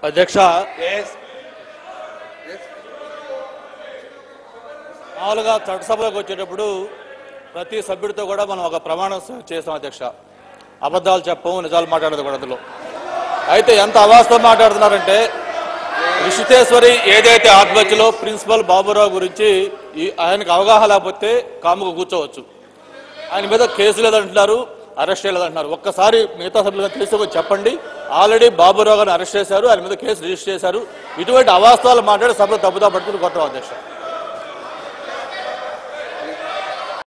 అధ్యక్ష మామూలుగా చట్టసభలోకి వచ్చేటప్పుడు ప్రతి సభ్యుడితో కూడా మనం ఒక ప్రమాణం చేస్తాం అధ్యక్ష అబద్ధాలు చెప్పము నిజాలు మాట్లాడదు కూడా అందులో అయితే ఎంత అవాస్తవం మాట్లాడుతున్నారంటే రిషితేశ్వరి ఏదైతే ఆత్మహత్యలో ప్రిన్సిపల్ బాబురావు గురించి ఈ ఆయనకు అవగాహన లేకపోతే కాముకు కూర్చోవచ్చు ఆయన మీద కేసు లేదంటున్నారు అరెస్ట్ చేయలేదంటున్నారు ఒక్కసారి మిగతా సభ్యులుగా తెలుసుకొని చెప్పండి ఆల్రెడీ బాబురావు గారిని అరెస్ట్ చేశారు ఆయన మీద కేసు రిజిస్టర్ చేశారు ఇటువంటి అవాస్తవాలు మాట్లాడి సభలో తప్పుదా పట్టుకుని కొట్టడం అధ్యక్ష